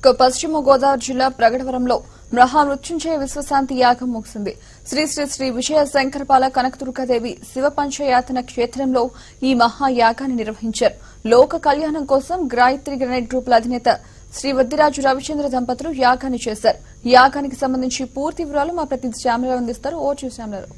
ఇక పశ్చిమ గోదావరి జిల్లా ప్రగడవరంలో మహామృత్యుంజయ విశ్వశాంతి యాగం ముగిసింది శ్రీ శ్రీ శ్రీ విజయ శంకరపాల కనకదుర్గాదేవి శివ పంచయాతన క్షేత్రంలో ఈ మహాయాగాన్ని నిర్వహించారు లోక కళ్యాణం కోసం గాయత్రి గ్రనైట్ గ్రూపుల అధినేత శ్రీ వద్దిరాజు రవిచంద్ర దంపతులు యాగాన్ని చేశారు యాగానికి సంబంధించి పూర్తి వివరాలు మా ప్రతినిధి శ్యామలరావు అందిస్తారు ఓ శ్యామలరావు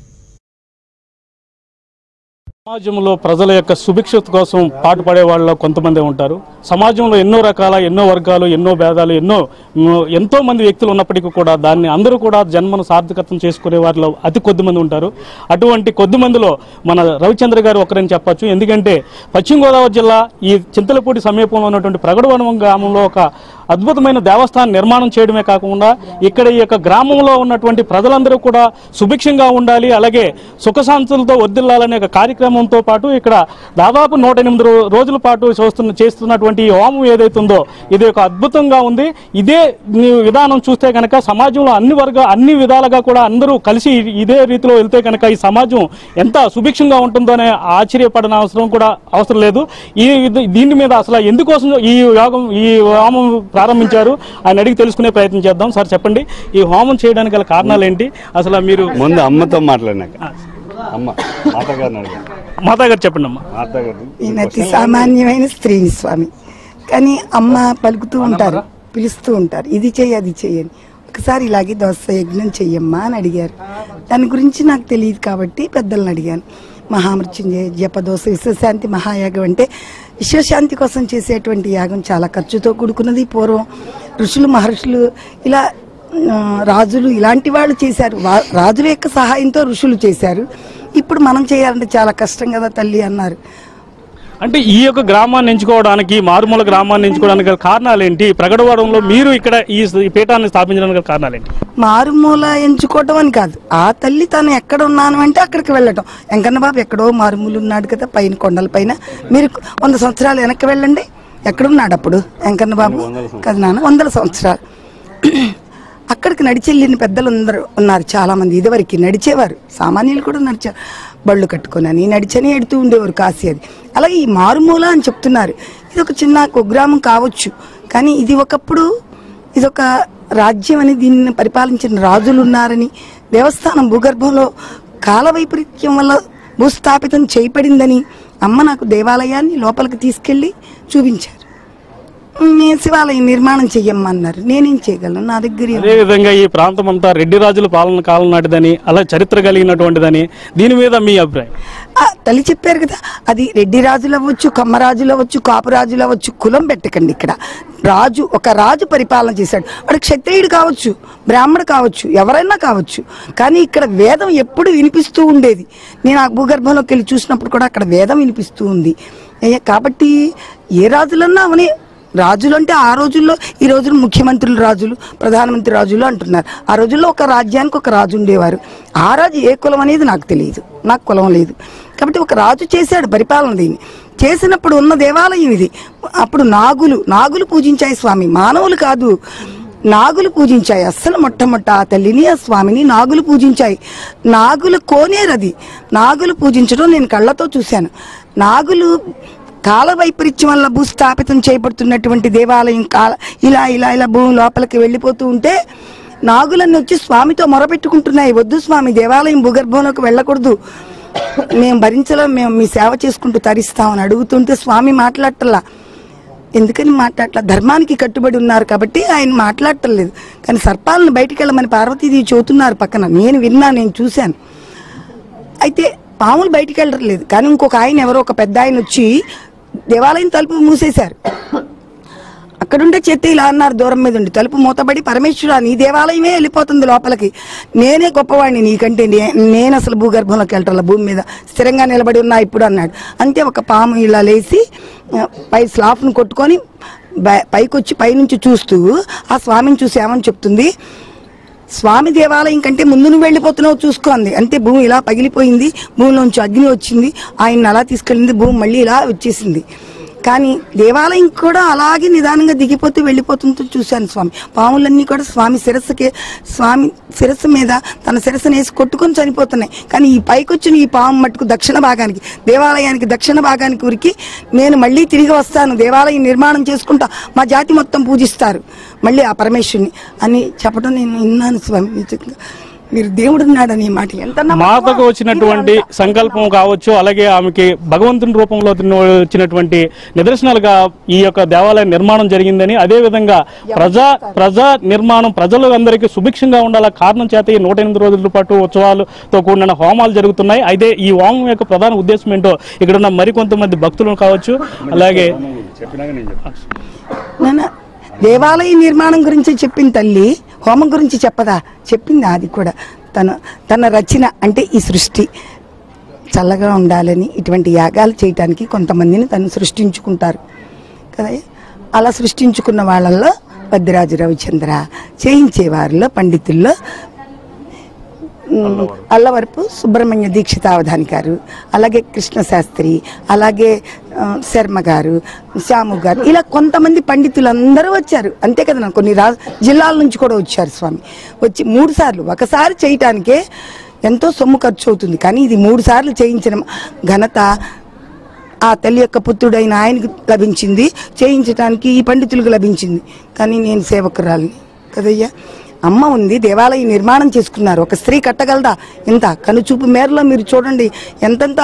సమాజంలో ప్రజల యొక్క సుభిక్షత కోసం పాటుపడే వాళ్ళు కొంతమంది ఉంటారు సమాజంలో ఎన్నో రకాల ఎన్నో వర్గాలు ఎన్నో భేదాలు ఎన్నో మ్, ఎంతో మంది వ్యక్తులు ఉన్నప్పటికీ కూడా దాన్ని అందరూ కూడా జన్మను సార్థకత్వం చేసుకునే వారిలో అతి కొద్ది మంది ఉంటారు అటువంటి కొద్ది మందిలో మన రవిచంద్ర గారు ఒకరని చెప్పొచ్చు ఎందుకంటే పశ్చిమ గోదావరి జిల్లా ఈ చింతలపూడి సమీపంలో ఉన్నటువంటి ప్రగడవనం గ్రామంలో ఒక అద్భుతమైన దేవస్థానం నిర్మాణం చేయడమే కాకుండా ఇక్కడ ఈ యొక్క గ్రామంలో ఉన్నటువంటి ప్రజలందరూ కూడా సుభిక్షంగా ఉండాలి అలాగే సుఖశాంతులతో వర్దిల్లాలనే ఒక కార్యక్రమంతో పాటు ఇక్కడ దాదాపు నూట ఎనిమిది రో- రోజుల పాటు చూస్తున్న చేస్తున్నటువంటి ఈ హోమం ఏదైతే ఉందో ఇది ఒక అద్భుతంగా ఉంది ఇదే ని- విధానం చూస్తే కనుక సమాజంలో అన్ని వర్గ అన్ని విధాలుగా కూడా అందరూ కలిసి ఇదే రీతిలో వెళ్తే కనుక ఈ సమాజం ఎంత సుభిక్షంగా ఉంటుందో అనే ఆశ్చర్యపడిన అవసరం కూడా అవసరం లేదు ఈ ఇది- దీని మీద అసలు ఎందుకోసం ఈ యోగం ఈ హోమం ప్రారంభించారు ఆయన అడిగి తెలుసుకునే ప్రయత్నం చేద్దాం సార్ చెప్పండి ఈ హోమం చేయడానికి గల కారణాలు ఏంటి అసలు మీరు ముందు అమ్మతో మాట్లాడినాక అమ్మ మాతగారిని అడిగాను మాతా గారు చెప్పండి అమ్మా మాతగారు నేను అతి సామాన్యమైన స్త్రీని స్వామి కానీ అమ్మ పలుకుతూ ఉంటారు పిలుస్తూ ఉంటారు ఇది చెయ్యి అది చెయ్యని ఒకసారి ఇలాగే దోశ యజ్ఞం చెయ్యమ్మా అని అడిగారు దాని గురించి నాకు తెలియదు కాబట్టి పెద్దలను అడిగాను మహామృత్యుంజయ జపదోష విశ్వశాంతి మహాయాగం అంటే విశ్వశాంతి కోసం చేసేటువంటి యాగం చాలా ఖర్చుతో కూడుకున్నది పూర్వం ఋషులు మహర్షులు ఇలా ఆ, రాజులు ఇలాంటి వాళ్ళు చేశారు వా- రాజుల యొక్క సహాయంతో ఋషులు చేశారు ఇప్పుడు మనం చేయాలంటే చాలా కష్టం కదా తల్లి అన్నారు అంటే ఈ యొక్క గ్రామాన్ని ఎంచుకోవడానికి మారుమూల గ్రామాన్ని ఎంచుకోవడానికి గల కారణాలు ఏంటి ప్రగడవడంలో మీరు ఇక్కడ ఈ స- ఈ పీఠాన్ని స్థాపించడానికి గల కారణాలు ఏంటి మారుమూల ఎంచుకోవటం అని కాదు ఆ తల్లి తను ఎక్కడ ఉన్నాను అంటే అక్కడికి వెళ్ళటం వెంకన్న బాబు ఎక్కడో మారుమూల ఉన్నాడు కదా పైన కొండల పైన మీరు వంద సంవత్సరాలు వెనక్కి వెళ్ళండి ఎక్కడున్నాడు అప్పుడు వెంకన్న బాబు కదా నాన్న వందల సంవత్సరాలు అక్కడికి నడిచి వెళ్ళిన పెద్దలు అందరూ ఉన్నారు చాలా మంది ఇదివరకు నడిచేవారు సామాన్యులు కూడా నడిచారు బళ్ళు కట్టుకొని నడిచని ఎడుతూ ఉండేవారు కాశీ అది అలాగే ఈ మారుమూల అని చెప్తున్నారు ఇది ఒక చిన్న కుగ్రామం కావచ్చు కానీ ఇది ఒకప్పుడు ఇది ఒక రాజ్యం అని దీన్ని పరిపాలించిన రాజులు ఉన్నారని దేవస్థానం భూగర్భంలో కాల వైపరీత్యం వల్ల భూస్థాపితం చేయబడిందని అమ్మ నాకు దేవాలయాన్ని లోపలికి తీసుకెళ్లి చూపించారు నేను శివాలయం నిర్మాణం చెయ్యమ్మన్నారు నేనేం చేయగలను నా దగ్గర ఏం- అదే విధంగా ఈ ప్రాంతం అంతా రెడ్డి రాజుల పాలన కాలం నాటిదని అలా చరిత్ర కలిగినటువంటిదని దీని మీద మీ అభిప్రాయం ఆ, తల్లి చెప్పారు కదా అది రెడ్డి రాజులు అవ్వచ్చు కమ్మరాజులు అవ్వచ్చు కాపు రాజులు అవ్వచ్చు కులం పెట్టకండి ఇక్కడ రాజు ఒక రాజు పరిపాలన చేశాడు వాడు క్షత్రియుడు కావచ్చు బ్రాహ్మడు కావచ్చు ఎవరైనా కావచ్చు కానీ ఇక్కడ వేదం ఎప్పుడు వినిపిస్తూ ఉండేది నేను ఆ భూగర్భంలోకి వెళ్ళి చూసినప్పుడు కూడా అక్కడ వేదం వినిపిస్తూ ఉంది ఏ, కాబట్టి ఏ రాజులన్నా అవనే రాజులు అంటే ఆ రోజుల్లో ఈ రోజులు ముఖ్యమంత్రులు రాజులు ప్రధానమంత్రి రాజులు అంటున్నారు ఆ రోజుల్లో ఒక రాజ్యానికి ఒక రాజు ఉండేవారు ఆ రాజు ఏ కులం అనేది నాకు తెలియదు నాకు కులం లేదు కాబట్టి ఒక రాజు చేశాడు పరిపాలన దీన్ని చేసినప్పుడు ఉన్న దేవాలయం ఇది అప్పుడు నాగులు నాగులు పూజించాయి స్వామి మానవులు కాదు నాగులు పూజించాయి అస్సలు మొట్టమొట్ట ఆ తల్లిని ఆ స్వామిని నాగులు పూజించాయి నాగుల కోనేరది నాగులు పూజించడం నేను కళ్ళతో చూశాను నాగులు కాల వైపరీత్యం వల్ల భూస్థాపితం చేయబడుతున్నటువంటి దేవాలయం కాల ఇలా ఇలా ఇలా భూమి లోపలికి వెళ్ళిపోతూ ఉంటే నాగులన్నీ వచ్చి స్వామితో మొరపెట్టుకుంటున్నాయి వద్దు స్వామి దేవాలయం భూగర్భంలోకి వెళ్ళకూడదు మేము భరించలేం మేము మీ సేవ చేసుకుంటూ తరిస్తామని అడుగుతుంటే స్వామి మాట్లాడటల్లా ఎందుకని మాట్లాడట్లా ధర్మానికి కట్టుబడి ఉన్నారు కాబట్టి ఆయన మాట్లాడటం లేదు కానీ సర్పాలను బయటికి వెళ్ళమని పార్వతీదేవి చెబుతున్నారు పక్కన నేను విన్నా నేను చూశాను అయితే పాములు బయటికి వెళ్ళడం లేదు కానీ ఇంకొక ఆయన ఎవరో ఒక పెద్ద ఆయన వచ్చి దేవాలయం తలుపు మూసేశారు అక్కడుండే చేతి ఇలా అన్నారు దూరం మీద ఉండి తలుపు మూతబడి పరమేశ్వర నీ దేవాలయమే వెళ్ళిపోతుంది లోపలికి నేనే గొప్పవాడిని నీకంటే నే- నేను అసలు భూగర్భంలోకి వెళ్ళటం భూమి మీద స్థిరంగా నిలబడి ఉన్నా ఇప్పుడు అన్నాడు అంతే ఒక పాము ఇలా లేచి ఆ, పై స్లాఫ్ను కొట్టుకొని బ- పైకి వచ్చి పైనుంచి చూస్తూ ఆ స్వామిని చూసి ఏమని చెప్తుంది స్వామి దేవాలయం కంటే ముందు నువ్వు వెళ్ళిపోతున్నావు చూసుకోండి అంతే భూమి ఇలా పగిలిపోయింది భూమిలోంచి అగ్ని వచ్చింది ఆయన అలా తీసుకెళ్ళింది భూమి మళ్ళీ ఇలా వచ్చేసింది కానీ దేవాలయం కూడా అలాగే నిదానంగా దిగిపోతూ వెళ్ళిపోతుంటూ చూశాను స్వామి పాములన్నీ కూడా స్వామి శిరస్సుకి స్వామి శిరస్సు మీద తన శిరస్సును వేసి కొట్టుకొని చనిపోతున్నాయి కానీ ఈ పైకొచ్చిన ఈ పాము మట్టుకు దక్షిణ భాగానికి దేవాలయానికి దక్షిణ భాగానికి ఉరికి నేను మళ్ళీ తిరిగి వస్తాను దేవాలయం నిర్మాణం చేసుకుంటా మా జాతి మొత్తం పూజిస్తారు మళ్ళీ ఆ పరమేశ్వరుని అని చెప్పడం నేను విన్నాను స్వామి నిజంగా మీరు దేవుడు ఉన్నాడని ఈ మాట ఎంత నమ్మకమో మాతకు వచ్చినటువంటి సంకల్పం కావచ్చు అలాగే ఆమెకి భగవంతుని రూపంలో తిన్న- వచ్చినటువంటి నిదర్శనాలుగా ఈ యొక్క దేవాలయ నిర్మాణం జరిగిందని అదే విధంగా ప్రజా ప్రజా నిర్మాణం ప్రజలు అందరికీ సుభిక్షంగా ఉండాల కారణం చేత ఈ నూట ఎనిమిది రోజుల పాటు ఉత్సవాలతో కూడిన హోమాలు జరుగుతున్నాయి అయితే ఈ హోమం యొక్క ప్రధాన ఉద్దేశం ఏంటో ఇక్కడ ఉన్న మరికొంతమంది భక్తులు కావచ్చు అలాగే చెప్పినాక నేను చెప్తాను నాన్న దేవాలయ నిర్మాణం గురించి చెప్పిన తల్లి హోమం గురించి చెప్పదా చెప్పింది అది కూడా తన తన రచన అంటే ఈ సృష్టి చల్లగా ఉండాలని ఇటువంటి యాగాలు చేయటానికి కొంతమందిని తను సృష్టించుకుంటారు కదా అలా సృష్టించుకున్న వాళ్ళల్లో వద్దిరాజు రవిచంద్ర చేయించే వారిలో పండితుల్లో ఉమ్, అల్లవరపు సుబ్రహ్మణ్య దీక్షిత అవధాని గారు అలాగే కృష్ణ శాస్త్రి అలాగే ఆ, శర్మ గారు శ్యాము గారు ఇలా కొంతమంది పండితులందరూ వచ్చారు అంతే కదా నా కొన్ని రా జిల్లాల నుంచి కూడా వచ్చారు స్వామి వచ్చి మూడు సార్లు ఒకసారి చేయటానికే ఎంతో సొమ్ము ఖర్చు అవుతుంది కానీ ఇది మూడు సార్లు చేయించిన ఘనత ఆ తల్లి యొక్క పుత్రుడైన ఆయనకు లభించింది చేయించడానికి ఈ పండితులకు లభించింది కానీ నేను సేవకురాలిని కదయ్యా అమ్మ ఉంది దేవాలయం నిర్మాణం చేసుకున్నారు ఒక స్త్రీ కట్టగలదా ఇంత కనుచూపు మేరలో మీరు చూడండి ఎంతెంత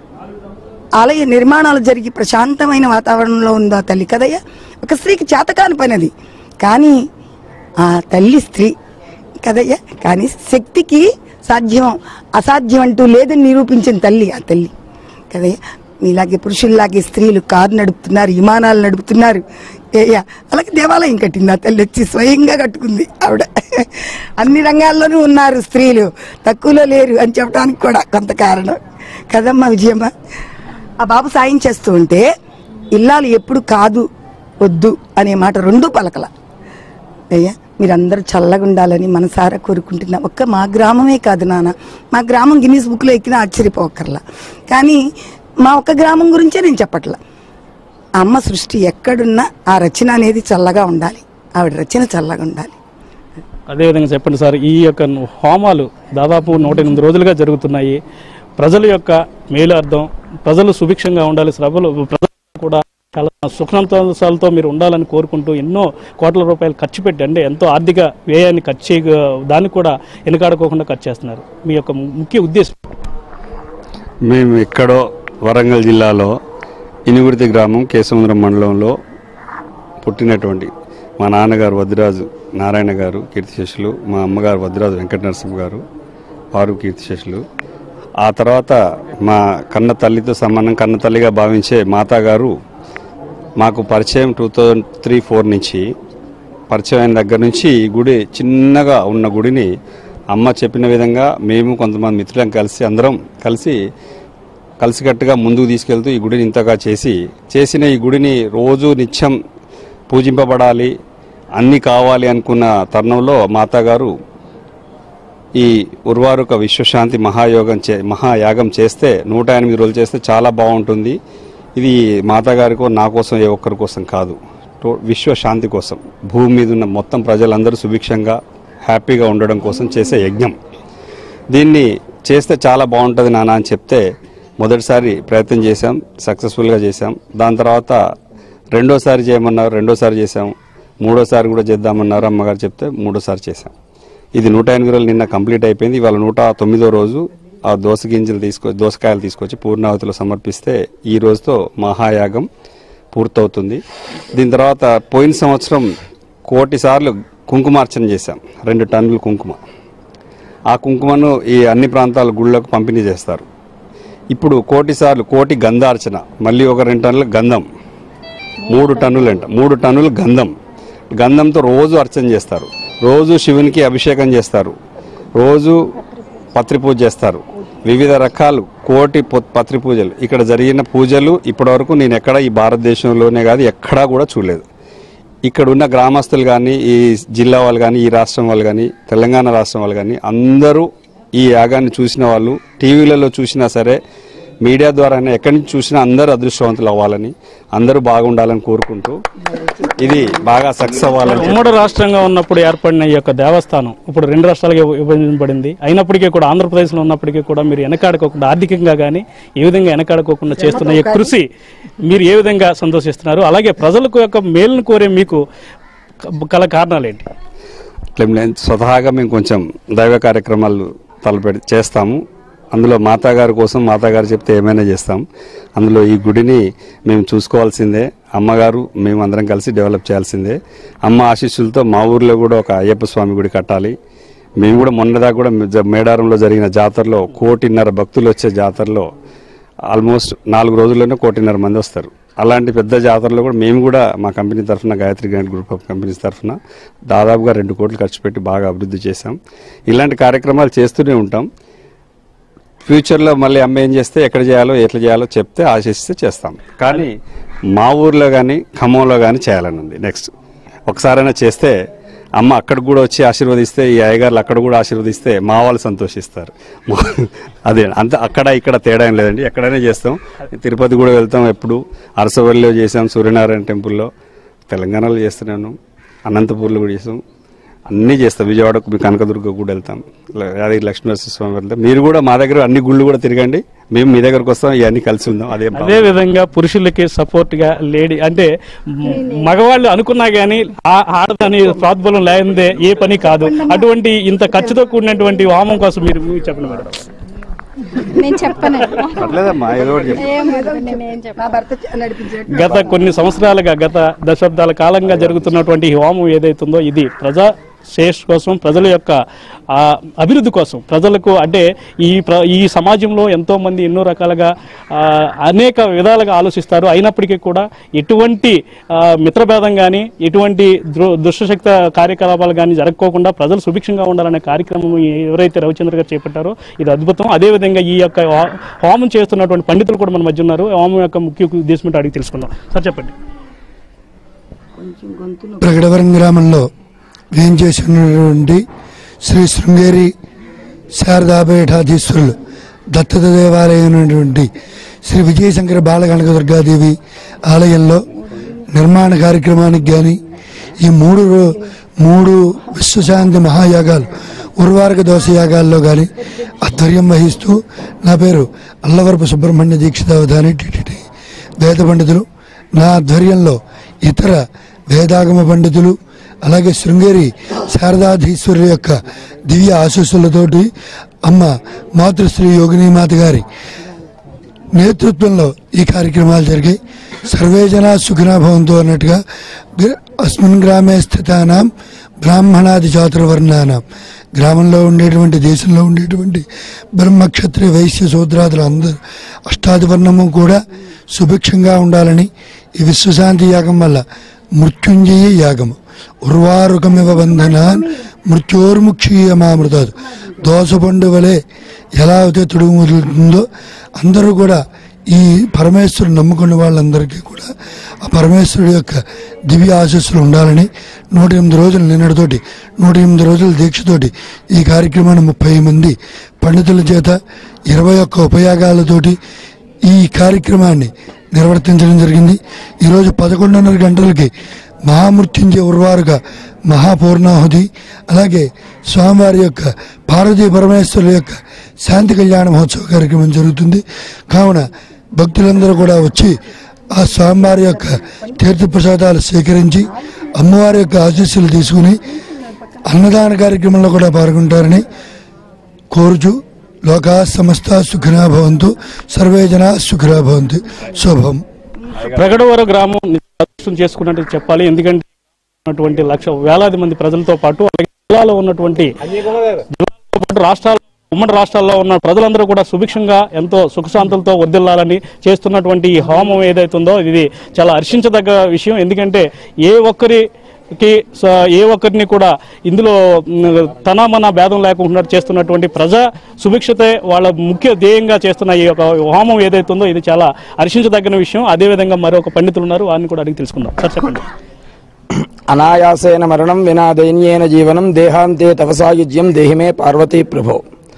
ఆలయ నిర్మాణాలు జరిగి ప్రశాంతమైన వాతావరణంలో ఉందా తల్లి కదయ్యా ఒక స్త్రీకి చేతకాని పని అది కానీ ఆ తల్లి స్త్రీ కదయ్యా కానీ శక్తికి సాధ్యం అసాధ్యం అంటూ లేదని నిరూపించిన తల్లి ఆ తల్లి కదయ్యా మీలాగే పురుషుల్లాగే స్త్రీలు కారు నడుపుతున్నారు విమానాలు నడుపుతున్నారు ఏయ్యా అలాగే దేవాలయం కట్టింది ఆ తల్లి వచ్చి స్వయంగా కట్టుకుంది ఆవిడ అన్ని రంగాల్లోనూ ఉన్నారు స్త్రీలు తక్కువలో లేరు అని చెప్పడానికి కూడా కొంత కారణం కదమ్మా విజయమ్మ ఆ బాబు సాయం చేస్తూ ఉంటే ఇల్లాలు ఎప్పుడు కాదు వద్దు అనే మాట రెండూ పలకల అయ్యా మీరందరూ చల్లగా ఉండాలని మనసారా కోరుకుంటున్నా ఒక్క మా గ్రామమే కాదు నాన్న మా గ్రామం గిన్నీస్ బుక్లో ఎక్కినా ఆశ్చర్యపోకర్లా కానీ మా ఒక్క గ్రామం గురించే నేను చెప్పట్లా అమ్మ సృష్టి ఎక్కడున్నా ఆ రచన అనేది చల్లగా ఉండాలి ఆవిడ రచన చల్లగా ఉండాలి అదేవిధంగా చెప్పండి సార్ ఈ యొక్క హోమాలు దాదాపు నూట ఎనిమిది రోజులుగా జరుగుతున్నాయి ప్రజల యొక్క మేలు అర్థం ప్రజలు సుభిక్షంగా ఉండాలి సభలు ప్రజలు కూడా చాలా సుఖాంతాలతో మీరు ఉండాలని కోరుకుంటూ ఎన్నో కోట్ల రూపాయలు ఖర్చు పెట్టి అంటే ఎంతో ఆర్థిక వ్యయాన్ని ఖర్చు చేయ దానికి కూడా వెనుకాడుకోకుండా ఖర్చు చేస్తున్నారు మీ యొక్క ముఖ్య ఉద్దేశం మేము ఎక్కడో వరంగల్ జిల్లాలో ఇనుగుర్తి గ్రామం కేశవంద్రం మండలంలో పుట్టినటువంటి మా నాన్నగారు వద్దిరాజు నారాయణ గారు కీర్తిశేషులు మా అమ్మగారు వద్దిరాజు వెంకట నరసింహ గారు వారు కీర్తిశేషులు ఆ తర్వాత మా కన్న తల్లితో సమానం కన్న తల్లిగా భావించే మాతా గారు మాకు పరిచయం టూ థౌజండ్ త్రీ ఫోర్ నుంచి పరిచయం అయిన దగ్గర నుంచి ఈ గుడి చిన్నగా ఉన్న గుడిని అమ్మ చెప్పిన విధంగా మేము కొంతమంది మిత్రులం కలిసి అందరం కలిసి కలిసికట్టుగా ముందుకు తీసుకెళ్తూ ఈ గుడిని ఇంతగా చేసి చేసిన ఈ గుడిని రోజు నిత్యం పూజింపబడాలి అన్నీ కావాలి అనుకున్న తరుణంలో మాతాగారు ఈ ఉర్వారుక విశ్వశాంతి మహాయోగం చే మహాయాగం చేస్తే నూట ఎనిమిది రోజులు చేస్తే చాలా బాగుంటుంది ఇది మాతాగారికో నా కోసం ఏ ఒక్కరి కోసం కాదు టో- విశ్వశాంతి కోసం భూమి మీద ఉన్న మొత్తం ప్రజలందరూ సుభిక్షంగా హ్యాపీగా ఉండడం కోసం చేసే యజ్ఞం దీన్ని చేస్తే చాలా బాగుంటుంది నాన్న అని చెప్తే మొదటిసారి ప్రయత్నం చేశాం సక్సెస్ఫుల్గా చేశాం దాని తర్వాత రెండోసారి చేయమన్నారు రెండోసారి చేశాం మూడోసారి కూడా చేద్దామన్నారు అమ్మగారు చెప్తే మూడోసారి చేశాం ఇది నూట ఎనిమిది రోజులు నిన్న కంప్లీట్ అయిపోయింది ఇవాళ నూట తొమ్మిదో రోజు ఆ దోస గింజలు తీసుకో దోసకాయలు తీసుకొచ్చి పూర్ణావతిలో సమర్పిస్తే ఈ రోజుతో మహాయాగం పూర్తవుతుంది దీని తర్వాత పోయిన సంవత్సరం కోటి సార్లు కుంకుమార్చన చేశాం రెండు టన్నుల కుంకుమ ఆ కుంకుమను ఈ అన్ని ప్రాంతాల గుళ్ళకు పంపిణీ చేస్తారు ఇప్పుడు కోటి సార్లు కోటి గంధార్చన మళ్ళీ ఒక రెండు టన్నుల గంధం మూడు టన్నులు అంట మూడు టన్నులు గంధం గంధంతో రోజు అర్చన చేస్తారు రోజు శివునికి అభిషేకం చేస్తారు రోజు పత్రి పూజ చేస్తారు వివిధ రకాలు కోటి పొ- పత్రి పూజలు ఇక్కడ జరిగిన పూజలు ఇప్పటివరకు నేను ఎక్కడ ఈ భారతదేశంలోనే కాదు ఎక్కడా కూడా చూడలేదు ఇక్కడ ఉన్న గ్రామస్తులు కానీ ఈ జిల్లా వాళ్ళు కానీ ఈ రాష్ట్రం వాళ్ళు కానీ తెలంగాణ రాష్ట్రం వాళ్ళు కానీ అందరూ ఈ యాగాన్ని చూసిన వాళ్ళు టీవీలలో చూసినా సరే మీడియా ద్వారానే ఎక్కడి నుంచి చూసినా అందరూ అదృష్టవంతులు అవ్వాలని అందరూ బాగుండాలని కోరుకుంటూ ఇది బాగా సక్సెస్ అవ్వాలని ఉమ్మడి రాష్ట్రంగా ఉన్నప్పుడు ఏర్పడిన ఈ యొక్క దేవస్థానం ఇప్పుడు రెండు రాష్ట్రాలుగా విభజించబడింది అయినప్పటికీ కూడా ఆంధ్రప్రదేశ్లో ఉన్నప్పటికీ కూడా మీరు వెనకాడుకోకుండా ఆర్థికంగా కానీ ఏ విధంగా వెనకాడుకోకుండా చేస్తున్న ఈ కృషి మీరు ఏ విధంగా సంతోషిస్తున్నారు అలాగే ప్రజలకు యొక్క మేలును కోరే మీకు కల కారణాలు ఏంటి ఇట్లేం లేదు. స్వతహాగా మేము కొంచెం దైవ కార్యక్రమాలు తలపెడి చేస్తాము అందులో మాతాగారి కోసం మాతాగారు చెప్తే ఏమైనా చేస్తాం అందులో ఈ గుడిని మేము చూసుకోవాల్సిందే అమ్మగారు మేము అందరం కలిసి డెవలప్ చేయాల్సిందే అమ్మ ఆశీస్సులతో మా ఊర్లో కూడా ఒక అయ్యప్ప స్వామి గుడి కట్టాలి మేము కూడా మొన్నదాకా కూడా జ- మేడారంలో జరిగిన జాతరలో కోటిన్నర భక్తులు వచ్చే జాతరలో ఆల్మోస్ట్ నాలుగు రోజుల్లోనే కోటిన్నర మంది వస్తారు అలాంటి పెద్ద జాతరలో కూడా మేము కూడా మా కంపెనీ తరఫున Gayatri grand group of companies తరఫున దాదాపుగా రెండు కోట్లు ఖర్చు పెట్టి బాగా అభివృద్ధి చేశాం ఇలాంటి కార్యక్రమాలు చేస్తూనే ఉంటాం ఫ్యూచర్లో మళ్ళీ అమ్మ ఏం చేస్తే ఎక్కడ చేయాలో ఎట్లా చేయాలో చెప్తే ఆశిస్తే చేస్తాం కానీ మా ఊర్లో కానీ ఖమ్మంలో కానీ చేయాలని ఉంది నెక్స్ట్ ఒకసారైనా చేస్తే అమ్మ అక్కడికి కూడా వచ్చి ఆశీర్వదిస్తే ఈ అయ్యగారులు అక్కడ కూడా ఆశీర్వదిస్తే మా వాళ్ళు సంతోషిస్తారు మా- అదే అంత అక్కడ ఇక్కడ తేడా ఏం లేదండి ఎక్కడైనా చేస్తాం తిరుపతి కూడా వెళ్తాం ఎప్పుడు అరసవల్లిలో చేసాం సూర్యనారాయణ టెంపుల్లో తెలంగాణలో చేస్తున్నాను అనంతపూర్లో కూడా చేసాం అన్నీ చేస్తాం విజయవాడకు మీ కనకదుర్గ కూడా వెళ్తాం ల- యాదగిరి లక్ష్మీనరసింహస్వామి వెళ్తాం మీరు కూడా మా దగ్గర అన్ని గుళ్ళు కూడా తిరగండి మేము మీ దగ్గరకు వస్తాం ఇవన్నీ కలిసి ఉందాం అదే అదే విధంగా పురుషులకి సపోర్ట్ గా లేడీ అంటే మ్, మగవాళ్ళు అనుకున్నా గానీ ఆ- ఆడదని ప్రోద్బలం లేనిదే ఏ పని కాదు అటువంటి ఇంత ఖర్చుతో కూడినటువంటి వామం కోసం మీరు మీరు చెప్పండి మేడం నేను చెప్పను పర్లేదమ్మా ఏదో ఒకటి చెప్పు. ఏం వద్దు, నేనేం చెప్పను మా భర్త నడిపించాడు గత కొన్ని సంవత్సరాలుగా గత దశాబ్దాల కాలంగా జరుగుతున్నటువంటి ఈ హోమం ఏదైతుందో ఇది ప్రజా శ్రేష్ఠ కోసం ప్రజల యొక్క ఆ, అభివృద్ధి కోసం ప్రజలకు అంటే ఈ ప్ర ఈ సమాజంలో ఎంతో మంది ఎన్నో రకాలుగా ఆ, అనేక విధాలుగా ఆలోచిస్తారు అయినప్పటికీ కూడా ఎటువంటి ఆ, మిత్రభేదం కానీ ఎటువంటి దృ- దుష్టశక్త కార్యకలాపాలు కానీ జరగకోకుండా ప్రజలు సుభిక్షంగా ఉండాలనే కార్యక్రమం ఎవరైతే రవిచంద్ర గారు చేపట్టారో ఇది అద్భుతం అదేవిధంగా ఈ యొక్క హో- హోమం చేస్తున్నటువంటి పండితులు కూడా మన మధ్య ఉన్నారు హోమం యొక్క ముఖ్య ఉద్దేశం ఏంటో అడిగి తెలుసుకుందాం సార్ చెప్పండి ప్రగడవరం గ్రామంలో వేం చేసినటువంటి శ్రీ శృంగేరి శారదాపీఠాధీశ్వరులు దత్తత దేవాలయం అయినటువంటి శ్రీ విజయశంకర బాలకనకదుర్గాదేవి ఆలయంలో నిర్మాణ కార్యక్రమానికి కానీ ఈ మూడు రో- మూడు విశ్వశాంతి మహాయాగాలు ఉర్వారక దోష యాగాల్లో కానీ ఆధ్వర్యం వహిస్తూ నా పేరు అల్లవరపు సుబ్రహ్మణ్య దీక్షితావధాని టిటిటి వేద పండితులు నా ఆధ్వర్యంలో ఇతర వేదాగమ పండితులు అలాగే శృంగేరి శారదాధీశ్వరుల యొక్క దివ్య ఆశీస్సులతోటి అమ్మ మాతృశ్రీ యోగినీమాత గారి నేతృత్వంలో ఈ కార్యక్రమాలు జరిగాయి సర్వే జనా సుఖినా భవంతు అన్నట్టుగా గ్ర- అస్మిన్ గ్రామే స్థితానాం బ్రాహ్మణాది చాతుర్వర్ణానాం గ్రామంలో ఉండేటువంటి దేశంలో ఉండేటువంటి బ్రహ్మక్షత్రియ వైశ్య శూద్రాదులు అందరూ అష్టాదివర్ణము కూడా సుభిక్షంగా ఉండాలని ఈ విశ్వశాంతి యాగం వల్ల మృత్యుంజయ యాగము ఉర్వారుకమివ బంధనాన్ మృత్యోర్ముక్షీయమామృతాదు దోసపండు వలె ఎలా అయితే తుడుగు మొదలుతుందో అందరూ కూడా ఈ పరమేశ్వరుడు నమ్ముకున్న వాళ్ళందరికీ కూడా ఆ పరమేశ్వరుడు యొక్క దివ్య ఆశస్సులు ఉండాలని నూట ఎనిమిది రోజులు నిన్నటితోటి నూట ఎనిమిది రోజుల దీక్షతోటి ఈ కార్యక్రమాన్ని ముప్పై మంది పండితుల చేత ఇరవై ఒక్క ఉపయాగాలతోటి ఈ కార్యక్రమాన్ని నిర్వర్తించడం జరిగింది ఈరోజు పదకొండున్నర గంటలకి మహామృత్యుంజయ ఉర్వారుగా మహాపూర్ణాహుతి అలాగే స్వామివారి యొక్క పార్వతీ పరమేశ్వరుల యొక్క శాంతి కళ్యాణ మహోత్సవ కార్యక్రమం జరుగుతుంది కావున భక్తులందరూ కూడా వచ్చి ఆ స్వామివారి యొక్క తీర్థప్రసాదాలు స్వీకరించి అమ్మవారి యొక్క ఆశీస్సులు తీసుకుని అన్నదాన కార్యక్రమంలో కూడా పాల్గొంటారని కోరుచు లోకా సమస్త సుఖినా భవంతు సర్వే జనా సుఖినా భవంతు శుభం ప్రగడవరం గ్రామం అదృష్టం చేసుకున్నట్టు చెప్పాలి ఎందుకంటే ఉన్నటువంటి లక్ష వేలాది మంది ప్రజలతో పాటు అలాగే జిల్లాలో ఉన్నటువంటి జిల్లాతో పాటు రాష్ట్రాల ఉమ్మడి రాష్ట్రాల్లో ఉన్న ప్రజలందరూ కూడా సుభిక్షంగా ఎంతో సుఖశాంతులతో వర్దిల్లాలని చేస్తున్నటువంటి ఈ హోమం ఏదైతుందో ఇది చాలా హర్షించదగ్గ విషయం ఎందుకంటే ఏ ఒక్కరికి స- ఏ ఒక్కరిని కూడా ఇందులో మ్, తన మన భేదం లేకుండా చేస్తున్నటువంటి ప్రజా సుభిక్షతే వాళ్ళ ముఖ్య ధ్యేయంగా చేస్తున్న ఈ యొక్క హోమం ఏదైతుందో ఇది చాలా హర్షించదగిన విషయం అదేవిధంగా మరొక పండితులు ఉన్నారు వారిని కూడా అడిగి తెలుసుకుందాం సార్ చెప్పండి అనాయాసేన మరణం వినా దైన్యేన జీవనం దేహాంతే తపసాయుజ్యం దేహిమే పార్వతీ ప్రభో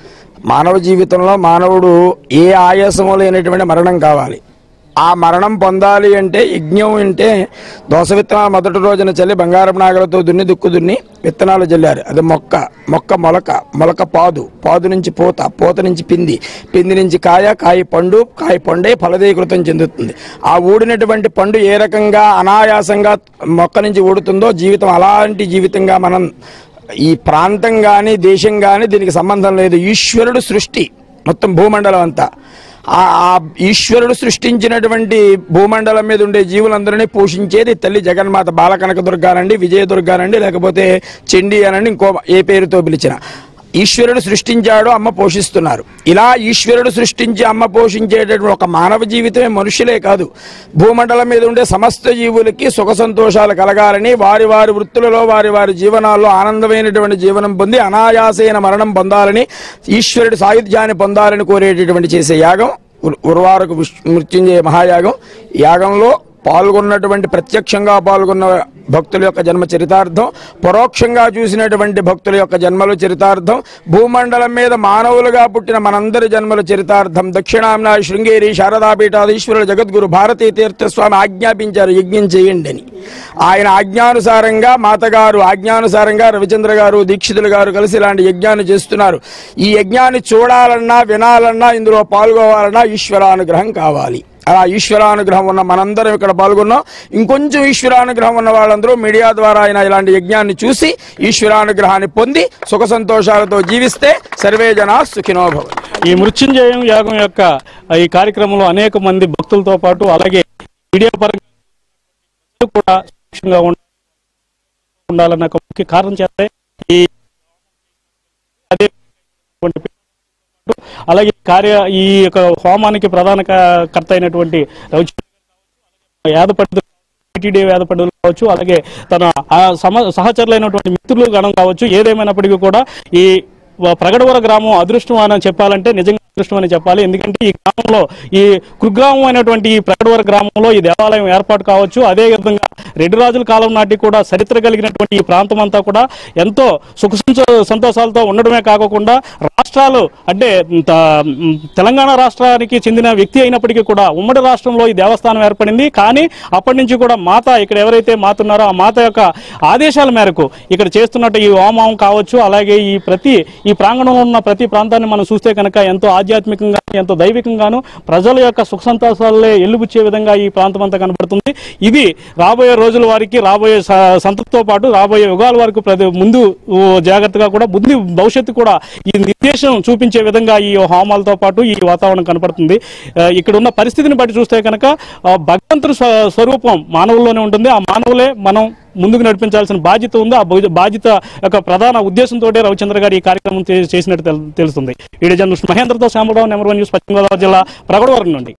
మానవ జీవితంలో మానవుడు ఏ ఆయాసము లేనటువంటి మరణం కావాలి ఆ మరణం పొందాలి అంటే యజ్ఞం అంటే దోస విత్తనాలు మొదటి రోజున చల్లి బంగారం నాగలతో దున్ని దుక్కు దున్ని విత్తనాలు చల్లారు అది మొక్క మొక్క మొలక మొలక పాదు పాదు నుంచి పూత పూత నుంచి పిండి పిండి నుంచి కాయ కాయ పండు కాయ పండే ఫలదీకృతం చెందుతుంది ఆ ఊడినటువంటి పండు ఏ రకంగా అనాయాసంగా మొక్క నుంచి ఊడుతుందో జీవితం అలాంటి జీవితంగా మనం ఈ ప్రాంతం కానీ దేశం కానీ దీనికి సంబంధం లేదు ఈశ్వరుడు సృష్టి మొత్తం భూమండలం అంతా ఆ ఆ ఈశ్వరుడు సృష్టించినటువంటి భూమండలం మీద ఉండే జీవులందరినీ పోషించేది తల్లి జగన్మాత బాలకనక దుర్గానండి విజయ దుర్గానండి లేకపోతే చండి అనండి ఇంకో ఏ పేరుతో పిలిచిన ఈశ్వరుడు సృష్టించాడు అమ్మ పోషిస్తున్నారు ఇలా ఈశ్వరుడు సృష్టించి అమ్మ పోషించేటటువంటి ఒక మానవ జీవితమే మనుషులే కాదు భూమండలం మీద ఉండే సమస్త జీవులకి సుఖ సంతోషాలు కలగాలని వారి వారి వృత్తులలో వారి వారి జీవనాల్లో ఆనందమైనటువంటి జీవనం పొంది అనాయాసైన మరణం పొందాలని ఈశ్వరుడి సాయుధ్యాన్ని పొందాలని కోరేటటువంటి చేసే యాగం ఉర్- ఉర్వారకు విష్- మృత్యుంజయ మహాయాగం యాగంలో పాల్గొన్నటువంటి ప్రత్యక్షంగా పాల్గొన్న భక్తుల యొక్క జన్మ చరితార్థం పరోక్షంగా చూసినటువంటి భక్తుల యొక్క జన్మల చరితార్థం భూమండలం మీద మానవులుగా పుట్టిన మనందరి జన్మల చరితార్థం దక్షిణాంన శృంగేరి శారదాపీఠాధీశ్వరుడు జగద్గురు భారతీ తీర్థస్వామి ఆజ్ఞాపించారు యజ్ఞం చేయండి అని ఆయన ఆజ్ఞానుసారంగా మాతగారు ఆజ్ఞానుసారంగా రవిచంద్ర గారు దీక్షితులు గారు కలిసి ఇలాంటి యజ్ఞాన్ని చేస్తున్నారు ఈ యజ్ఞాన్ని చూడాలన్నా వినాలన్నా ఇందులో పాల్గొవాలన్నా ఈశ్వరానుగ్రహం కావాలి అలా ఈశ్వరానుగ్రహం ఉన్న మనందరం ఇక్కడ పాల్గొన్నాం ఇంకొంచెం ఈశ్వరానుగ్రహం ఉన్న వాళ్ళందరూ మీడియా ద్వారా ఆయన ఇలాంటి యజ్ఞాన్ని చూసి ఈశ్వరానుగ్రహాన్ని పొంది సుఖ సంతోషాలతో జీవిస్తే సర్వే జనా సుఖినో భవంతు. ఈ మృత్యుంజయం యాగం యొక్క ఈ కార్యక్రమంలో అనేక మంది భక్తులతో పాటు అలాగే మీడియా పరంగా కూడా సురక్షితంగా ఉండ- ఉండాలన్న ఒక ముఖ్య కారణం చేస్తే ఈ అదే అలాగే ఈ కార్య ఈ యొక్క హోమానికి ప్రధాన క- కర్త అయినటువంటి రవిచంద్ర యాద పండితులు టీటీడీ వేద పండితులు కావచ్చు అలాగే తన ఆ సమ సహచరులైనటువంటి మిత్రులు గణం కావచ్చు ఏదేమైనప్పటికీ కూడా ఈ వ- ప్రగడవర గ్రామం అదృష్టం అని చెప్పాలంటే నిజంగా అదృష్టం అని చెప్పాలి ఎందుకంటే ఈ గ్రామంలో ఈ కుగ్రామం అయినటువంటి ఈ ప్రగడవర గ్రామంలో ఈ దేవాలయం ఏర్పాటు కావచ్చు అదే విధంగా రెడ్డి రాజుల కాలం నాటి కూడా చరిత్ర కలిగినటువంటి ఈ ప్రాంతం అంతా కూడా ఎంతో సుఖ సంతో- సంతోషాలతో ఉండడమే కాకుండా రాష్ట్రాలు అంటే త- మ్, తెలంగాణ రాష్ట్రానికి చెందిన వ్యక్తి అయినప్పటికీ కూడా ఉమ్మడి రాష్ట్రంలో ఈ దేవస్థానం ఏర్పడింది కానీ అప్పటి నుంచి కూడా మాత ఇక్కడ ఎవరైతే మాత ఉన్నారో ఆ మాత యొక్క ఆదేశాల మేరకు ఇక్కడ చేస్తున్నట్టు ఈ హోమం కావచ్చు అలాగే ఈ ప్రతి ఈ ప్రాంగణంలో ఉన్న ప్రతి ప్రాంతాన్ని మనం చూస్తే కనుక ఎంతో ఆధ్యాత్మికంగా ఎంతో దైవికంగాను ప్రజల యొక్క సుఖ సంతోషాలే ఎల్లుబుచ్చే విధంగా ఈ ప్రాంతం అంతా కనబడుతుంది ఇది రాబోయే రోజుల వారికి రాబోయే స- సంతతితో పాటు రాబోయే యుగాల వరకు ప్రతి ముందు ఊ, జాగ్రత్తగా కూడా ముందు భవిష్యత్తు కూడా ఈ నిర్దేశం చూపించే విధంగా ఈ హోమాలతో పాటు ఈ వాతావరణం కనపడుతుంది ఆ, ఇక్కడ ఉన్న పరిస్థితిని బట్టి చూస్తే కనుక ఆ, భగవంతుడి స్వ- స్వరూపం మానవుల్లోనే ఉంటుంది ఆ మానవులే మనం ముందుకు నడిపించాల్సిన బాధ్యత ఉంది ఆ బా- బాధ్యత యొక్క ప్రధాన ఉద్దేశంతో రవిచంద్ర గారు ఈ కార్యక్రమం చే- చేసినట్టు తెలు- తెలుస్తుంది ఈడీ జర్నలిస్ట్ మహేంద్రతో Shyamarao number one news Paschima Godavari జిల్లా ప్రగడవరం నుండి